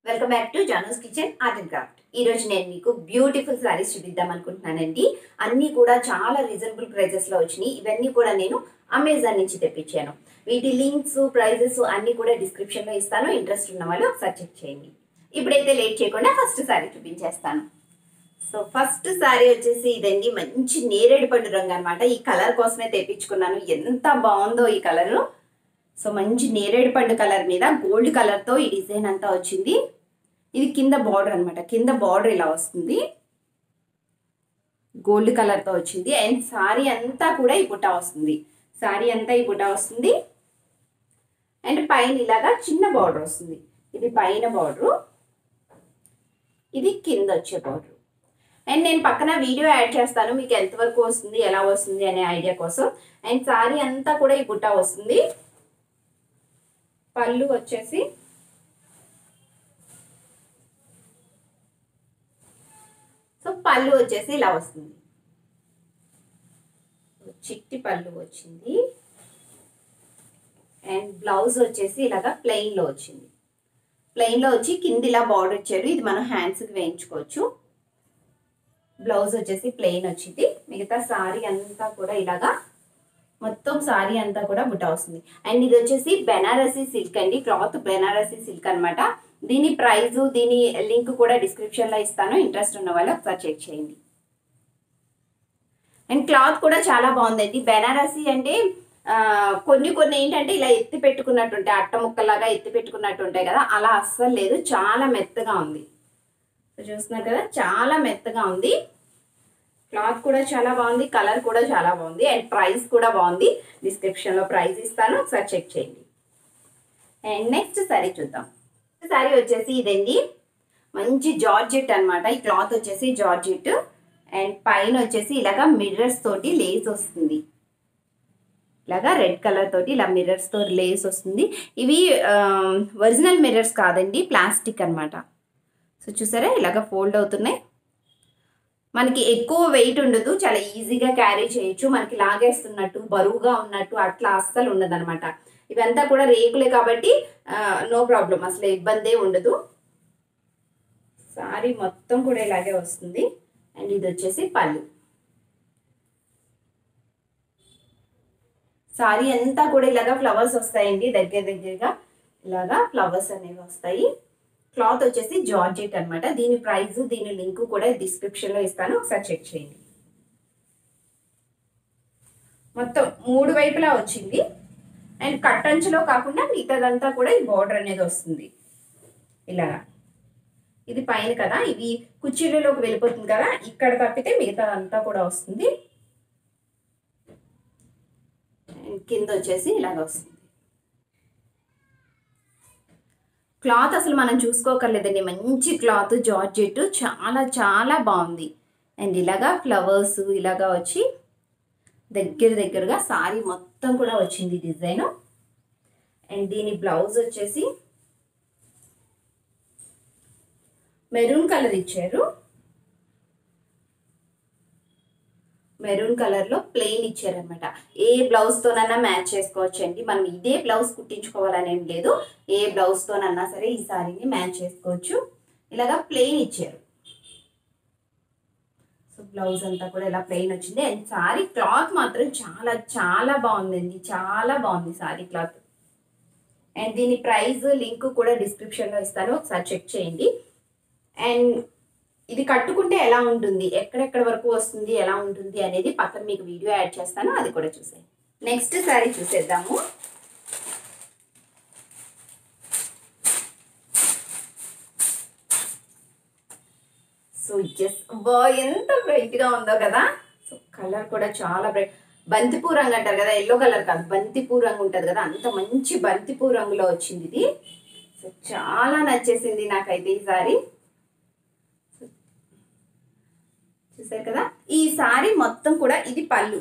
welcome back to Janu's kitchen art and craft ఈ రోజు నేను మీకు బ్యూటిఫుల్ సారీస్ చూపిద్దాం అనుకుంటున్నానండి అన్నీ కూడా చాలా రీజనబుల్ ప్రైజెస్ లో వచ్చినాయి ఇవన్నీ కూడా నేను అమెజాన్ నుంచి తెప్పించాను వీటి లింక్స్ ప్రైజెస్ అన్ని కూడా డిస్క్రిప్షన్ లో ఇస్తాను ఇంట్రెస్ట్ ఉన్న వాళ్ళు ఒకసారి చెక్ చేయండి ఇప్పుడైతే లేట్ చేయకుండా ఫస్ట్ సారీ చూపించేస్తాను సో ఫస్ట్ సారీ వచ్చేసి ఇదండి మంచి నేరేడు పండు రంగు అనమాట ఈ కలర్ కోసమే తెప్పించుకున్నాను ఎంత బాగుందో ఈ కలర్ సో మంచి నేరేడు పండు కలర్ మీద గోల్డ్ కలర్తో ఈ డిజైన్ అంతా వచ్చింది ఇది కింద బార్డర్ అనమాట కింద బార్డర్ ఇలా వస్తుంది గోల్డ్ కలర్తో వచ్చింది అండ్ సారీ అంతా కూడా ఈ బుట్ట వస్తుంది సారీ అంతా ఈ బుట్ట వస్తుంది అండ్ పైన ఇలాగా చిన్న బార్డర్ వస్తుంది ఇది పైన బార్డరు ఇది కింద వచ్చే బార్డర్ అండ్ నేను పక్కన వీడియో యాడ్ చేస్తాను మీకు ఎంతవరకు వస్తుంది ఎలా వస్తుంది అనే ఐడియా కోసం అండ్ సారీ అంతా కూడా ఈ బుట్ట వస్తుంది పళ్ళు వచ్చేసి సో పళ్ళు వచ్చేసి ఇలా వస్తుంది చిట్టి పళ్ళు వచ్చింది అండ్ బ్లౌజ్ వచ్చేసి ఇలాగా ప్లెయిన్లో వచ్చింది ప్లెయిన్లో వచ్చి కింద ఇలా బార్డర్ ఇచ్చారు ఇది మనం హ్యాండ్స్కి వేయించుకోవచ్చు బ్లౌజ్ వచ్చేసి ప్లెయిన్ వచ్చింది మిగతా సారీ అంతా కూడా ఇలాగా మొత్తం సారీ అంతా కూడా బుట్ట వస్తుంది అండ్ ఇది వచ్చేసి బెనారసీ సిల్క్ అండి క్లాత్ బెనారసీ సిల్క్ అనమాట దీని ప్రైస్ దీని లింక్ కూడా డిస్క్రిప్షన్లో ఇస్తాను ఇంట్రెస్ట్ ఉన్న వాళ్ళు ఒకసారి చెక్ చేయండి అండ్ క్లాత్ కూడా చాలా బాగుందండి బెనారసీ అంటే కొన్ని కొన్ని ఏంటంటే ఇలా ఎత్తి పెట్టుకున్నట్టు ఉంటాయి అట్ట ముక్కలాగా ఎత్తి పెట్టుకున్నట్టు ఉంటాయి కదా అలా అస్సలు లేదు చాలా మెత్తగా ఉంది చూస్తున్నారు కదా చాలా మెత్తగా ఉంది క్లాత్ కూడా చాలా బాగుంది కలర్ కూడా చాలా బాగుంది అండ్ ప్రైస్ కూడా బాగుంది డిస్క్రిప్షన్లో ప్రైస్ ఇస్తాను ఒకసారి చెక్ చేయండి అండ్ నెక్స్ట్ సారీ చూద్దాం సారీ వచ్చేసి ఇదండి మంచి జార్జెట్ అనమాట ఈ క్లాత్ వచ్చేసి జార్జెట్ అండ్ పైన వచ్చేసి ఇలాగా మిర్రర్స్ తోటి లేస్ వస్తుంది ఇలాగా రెడ్ కలర్ తోటి ఇలా మిర్రర్స్ తో లేస్ వస్తుంది ఇవి ఒరిజినల్ మిర్రర్స్ కాదండి ప్లాస్టిక్ అనమాట సో చూసారా ఇలాగ ఫోల్డ్ అవుతున్నాయి మనకి ఎక్కువ వెయిట్ ఉండదు చాలా ఈజీగా క్యారీ చేయొచ్చు మనకి లాగేస్తున్నట్టు బరువుగా ఉన్నట్టు అట్లా అస్సలు ఉండదు అనమాట ఇవంతా కూడా రేకులే కాబట్టి నో ప్రాబ్లం అసలు ఇబ్బందే ఉండదు సారీ మొత్తం కూడా ఇలాగే వస్తుంది అండ్ ఇది వచ్చేసి పళ్ళు సారీ అంతా కూడా ఇలాగా ఫ్లవర్స్ వస్తాయండి దగ్గర దగ్గరగా ఇలాగా ఫ్లవర్స్ అనేవి వస్తాయి క్లాత్ వచ్చేసి జార్జెట్ అనమాట దీని ప్రైస్ దీని లింక్ కూడా డిస్క్రిప్షన్లో ఇస్తాను ఒకసారి చెక్ చేయండి మొత్తం మూడు వైపులా వచ్చింది అండ్ కట్టంచులో కాకుండా మిగతాదంతా కూడా ఈ బార్డర్ అనేది వస్తుంది ఇలాగా ఇది పైన కదా ఇవి కుర్చీలలోకి వెళ్ళిపోతుంది కదా ఇక్కడ తప్పితే మిగతాదంతా కూడా వస్తుంది కింద వచ్చేసి ఇలాగ వస్తుంది క్లాత్ అసలు మనం చూసుకోకర్లేదండి మంచి క్లాత్ జార్జెట్ చాలా చాలా బాగుంది అండ్ ఇలాగా ఫ్లవర్స్ ఇలాగా వచ్చి దగ్గర దగ్గరగా సారీ మొత్తం కూడా వచ్చింది డిజైన్ అండ్ దీని బ్లౌజ్ వచ్చేసి మెరూన్ కలర్ ఇచ్చారు మెరూన్ కలర్లో ప్లెయిన్ ఇచ్చారనమాట ఏ బ్లౌజ్తోనన్నా మ్యాచ్ చేసుకోవచ్చు అండి మనం ఇదే బ్లౌజ్ కుట్టించుకోవాలని ఏం లేదు ఏ బ్లౌజ్తోనన్నా సరే ఈ సారీని మ్యాచ్ చేసుకోవచ్చు ఇలాగా ప్లెయిన్ ఇచ్చారు సో బ్లౌజ్ అంతా కూడా ఇలా ప్లెయిన్ వచ్చింది అండ్ సారీ క్లాత్ మాత్రం చాలా చాలా బాగుందండి చాలా బాగుంది సారీ క్లాత్ అండ్ దీని ప్రైస్ లింక్ కూడా డిస్క్రిప్షన్లో ఇస్తాను ఒకసారి చెక్ చేయండి అండ్ ఇది కట్టుకుంటే ఎలా ఉంటుంది ఎక్కడెక్కడ వరకు వస్తుంది ఎలా ఉంటుంది అనేది పక్కన మీకు వీడియో యాడ్ చేస్తాను అది కూడా చూసేయండి నెక్స్ట్ శారీ చూసేద్దాము సో జస్ బా ఎంత బ్రైట్గా ఉందో కదా సో కలర్ కూడా చాలా బ్రైట్ బంతిపూ రంగు అంటారు కదా ఎల్లో కలర్ కాదు బంతిపూ రంగు ఉంటుంది కదా అంత మంచి బంతిపూ రంగులో వచ్చింది ఇది సో చాలా నచ్చేసింది నాకైతే ఈ సారీ చూసారు కదా ఈ సారీ మొత్తం కూడా ఇది పళ్ళు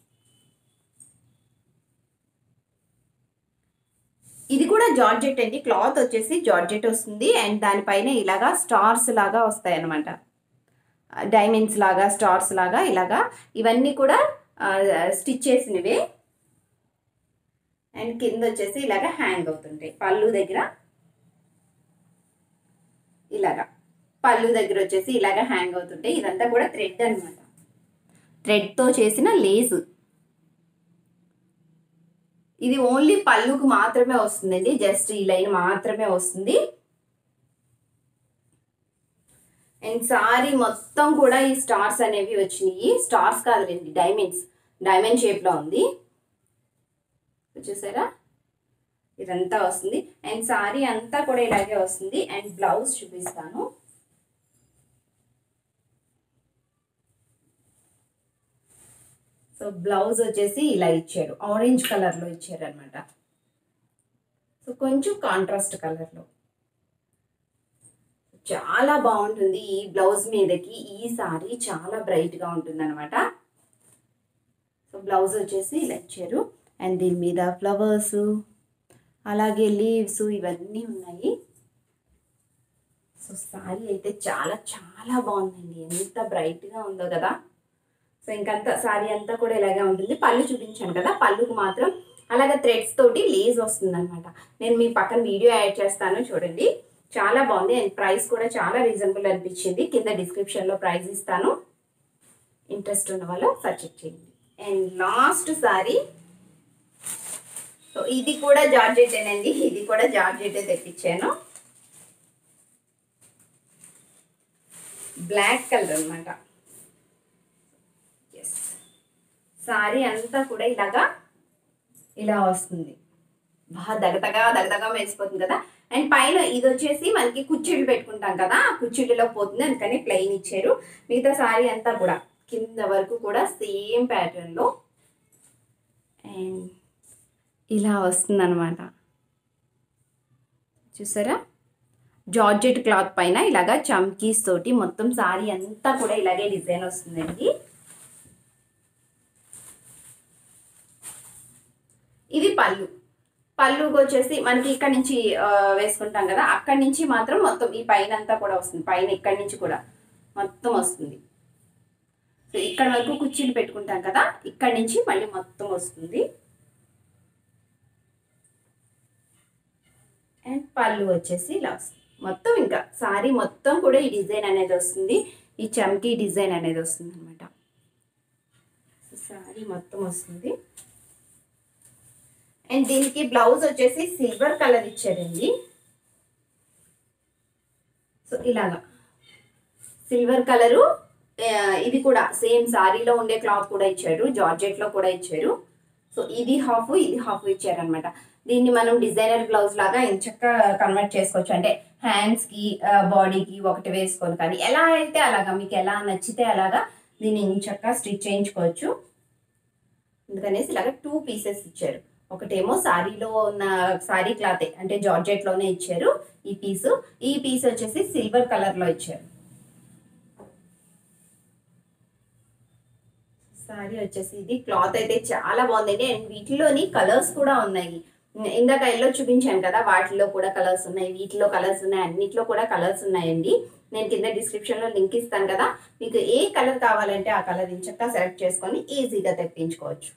ఇది కూడా జార్జెట్ అండి క్లాత్ వచ్చేసి జార్జెట్ వస్తుంది అండ్ దానిపైన ఇలాగా స్టార్స్ లాగా వస్తాయి అన్నమాట డైమండ్స్ లాగా స్టార్స్ లాగా ఇలాగా ఇవన్నీ కూడా స్టిచ్ చేసినవే అండ్ కింద వచ్చేసి ఇలాగ హ్యాంగ్ అవుతుంటాయి పళ్ళు దగ్గర ఇలాగా పళ్ళు దగ్గర వచ్చేసి ఇలాగా హ్యాంగ్ అవుతుంటాయి ఇదంతా కూడా థ్రెడ్ అనమాట థ్రెడ్తో చేసిన లేస్ ఇది ఓన్లీ పళ్ళుకు మాత్రమే వస్తుందండి జస్ట్ ఈ లైన్ మాత్రమే వస్తుంది అండ్ సారీ మొత్తం కూడా ఈ స్టార్స్ అనేవి వచ్చినాయి స్టార్స్ కాదులేండి డైమండ్స్ డైమండ్ షేప్లో ఉంది చూసారా ఇదంతా వస్తుంది అండ్ సారీ అంతా కూడా ఇలాగే వస్తుంది అండ్ బ్లౌజ్ చూపిస్తాను సో బ్లౌజ్ వచ్చేసి ఇలా ఇచ్చారు ఆరెంజ్ కలర్లో ఇచ్చారు అనమాట సో కొంచెం కాంట్రాస్ట్ కలర్లో చాలా బాగుంటుంది ఈ బ్లౌజ్ మీదకి ఈ సారీ చాలా బ్రైట్గా ఉంటుంది అనమాట సో బ్లౌజ్ వచ్చేసి ఇలా ఇచ్చారు అండ్ దీని మీద ఫ్లవర్స్ అలాగే లీవ్స్ ఇవన్నీ ఉన్నాయి సో సారీ అయితే చాలా చాలా బాగుందండి ఎంత బ్రైట్గా ఉందో కదా సో ఇంకంతా సారీ అంతా కూడా ఇలాగే ఉంటుంది పళ్ళు చూపించాను కదా పళ్ళుకు మాత్రం అలాగే థ్రెడ్స్ తోటి లేజ్ వస్తుంది అనమాట నేను మీ పక్కన వీడియో యాడ్ చేస్తాను చూడండి చాలా బాగుంది అండ్ ప్రైస్ కూడా చాలా రీజనబుల్ అనిపించింది కింద డిస్క్రిప్షన్లో ప్రైస్ ఇస్తాను ఇంట్రెస్ట్ ఉన్న వాళ్ళు ఒకసారి చెక్ చేయండి అండ్ లాస్ట్ సారీ సో ఇది కూడా జార్జెటేనండి ఇది కూడా జార్జెటే తెప్పించాను బ్లాక్ కలర్ అనమాట ఎస్ సారీ అంతా కూడా ఇలాగా ఇలా వస్తుంది బాగా దగదగా దగదగా వేసిపోతుంది కదా అండ్ పైన ఇది వచ్చేసి మనకి కుచ్చిళ్ళు పెట్టుకుంటాం కదా ఆ కుచ్చిళ్ళలో పోతుంది అందుకని ప్లెయిన్ ఇచ్చారు మిగతా సారీ అంతా కూడా కింద వరకు కూడా సేమ్ ప్యాటర్న్లో అండ్ ఇలా వస్తుంది అనమాట చూసారా జార్జెట్ క్లాత్ పైన ఇలాగా చమ్కీస్ తోటి మొత్తం సారీ అంతా కూడా ఇలాగే డిజైన్ వస్తుందండి ఇది పళ్ళు పళ్ళుకి వచ్చేసి మనకి ఇక్కడ నుంచి ఆ, వేసుకుంటాం కదా అక్కడి నుంచి మాత్రం మొత్తం ఈ పైన అంతా కూడా వస్తుంది పైన ఇక్కడి నుంచి కూడా మొత్తం వస్తుంది సో ఇక్కడ వరకు కుర్చీలు పెట్టుకుంటాం కదా ఇక్కడి నుంచి మళ్ళీ మొత్తం వస్తుంది అండ్ పళ్ళు వచ్చేసి ఇలా వస్తుంది మొత్తం ఇంకా సారీ మొత్తం కూడా ఈ డిజైన్ అనేది వస్తుంది ఈ చమ్కీ డిజైన్ అనేది వస్తుంది అనమాట సారీ మొత్తం వస్తుంది అండ్ దీనికి బ్లౌజ్ వచ్చేసి సిల్వర్ కలర్ ఇచ్చారండి సో ఇలాగా సిల్వర్ కలరు ఇది కూడా సేమ్ సారీలో ఉండే క్లాత్ కూడా ఇచ్చారు జార్జెట్లో కూడా ఇచ్చారు సో ఇది హాఫ్ ఇది హాఫ్ ఇచ్చారనమాట దీన్ని మనం డిజైనర్ బ్లౌజ్ లాగా ఇంచక్క కన్వర్ట్ చేసుకోవచ్చు అంటే హ్యాండ్స్కి బాడీకి ఒకటి వేసుకొని కానీ ఎలా అయితే అలాగా మీకు ఎలా నచ్చితే అలాగా దీన్ని ఇంచక్క స్టిచ్ చేయించుకోవచ్చు అందుకనేసి ఇలాగ టూ పీసెస్ ఇచ్చారు ఒకటేమో సారీలో ఉన్న సారీ క్లాత్ అంటే జార్జెట్లోనే ఇచ్చారు ఈ పీసు ఈ పీస్ వచ్చేసి సిల్వర్ కలర్లో ఇచ్చారు సారీ వచ్చేసి ఇది క్లాత్ అయితే చాలా బాగుందండి అండ్ వీటిలోని కలర్స్ కూడా ఉన్నాయి ఇందాక ఎల్లో చూపించాను కదా వాటిలో కూడా కలర్స్ ఉన్నాయి వీటిలో కలర్స్ ఉన్నాయి అన్నిట్లో కూడా కలర్స్ ఉన్నాయండి నేను కింద డిస్క్రిప్షన్లో లింక్ ఇస్తాను కదా మీకు ఏ కలర్ కావాలంటే ఆ కలర్ ఇంచక్క సెలెక్ట్ చేసుకొని ఈజీగా తెప్పించుకోవచ్చు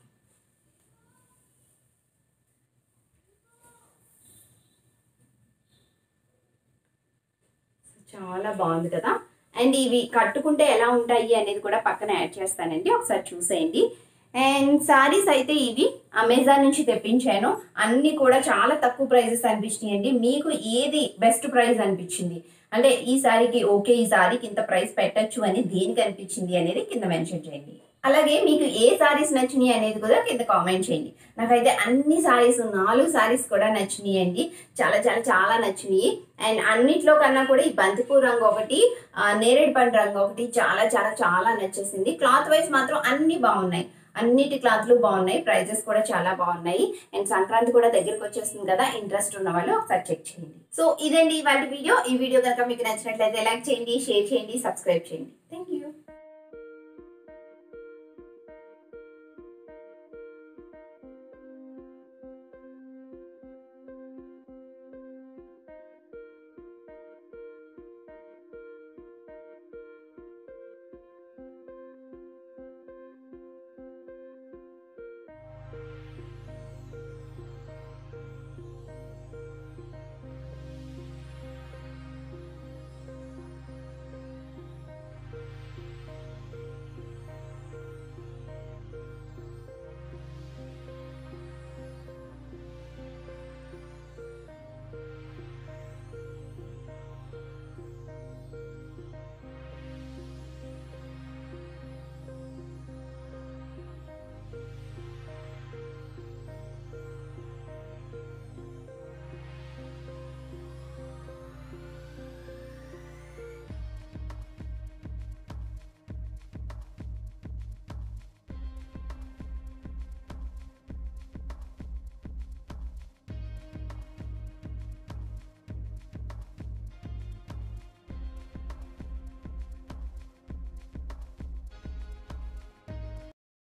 చాలా బాగుంది కదా అండ్ ఇవి కట్టుకుంటే ఎలా ఉంటాయి అనేది కూడా పక్కన యాడ్ చేస్తానండి ఒకసారి చూసేయండి అండ్ సారీస్ అయితే ఇవి అమెజాన్ నుంచి తెప్పించాను అన్నీ కూడా చాలా తక్కువ ప్రైజెస్ అనిపించినాయండి మీకు ఏది బెస్ట్ ప్రైస్ అనిపించింది అంటే ఈ సారీకి ఓకే ఈ సారీకి ఇంత ప్రైస్ పెట్టచ్చు అని దేనికి అనిపించింది అనేది కింద మెన్షన్ చేయండి అలాగే మీకు ఏ సారీస్ నచ్చినాయి అనేది కూడా కింద కామెంట్ చేయండి నాకైతే అన్ని సారీస్ నాలుగు సారీస్ కూడా నచ్చినాయి అండి చాలా చాలా చాలా నచ్చినాయి అండ్ అన్నిట్లో కన్నా కూడా ఈ బంతిపూర్ రంగు ఒకటి ఆ, నేరేడు పండు రంగు ఒకటి చాలా చాలా చాలా నచ్చేసింది క్లాత్ వైజ్ మాత్రం అన్ని బాగున్నాయి అన్నిటి క్లాత్లు బాగున్నాయి ప్రైజెస్ కూడా చాలా బాగున్నాయి అండ్ సంక్రాంతి కూడా దగ్గరికి వచ్చేస్తుంది కదా ఇంట్రెస్ట్ ఉన్న వాళ్ళు ఒకసారి చెక్ చేయండి సో ఇదండి ఇవాళ వీడియో ఈ వీడియో కనుక మీకు నచ్చినట్లయితే లైక్ చేయండి షేర్ చేయండి సబ్స్క్రైబ్ చేయండి థ్యాంక్